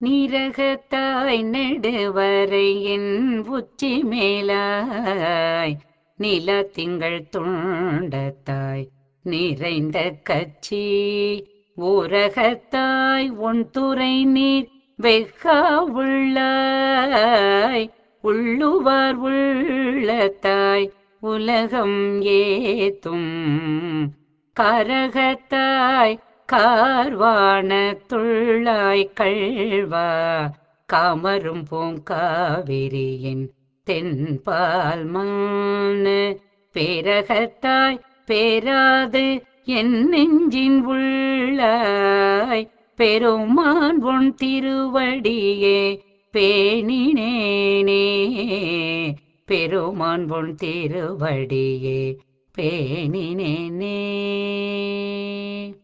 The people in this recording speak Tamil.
நீரகத்தாய் நெடுவரை என் உச்சி மேலாய் நில திங்கள் துண்டத்தாய் நிறைந்த கட்சி ஊரகத்தாய் உன் துறை நீர் வெகா உள்ளாய் உள்ளுவார் உள்ளத்தாய் உலகம் ஏத்தும் கரகத்தாய் கார்வான துள்ளாய் கழ்வா காமரும் பூங்காவிரியின் தென்பால் மான பேரகத்தாய் பேராது என் நெஞ்சின் உள்ளாய் பெருமான் உன் திருவடியே பேணினேனே பெருமான் உன் திருவடியே பேணினேனே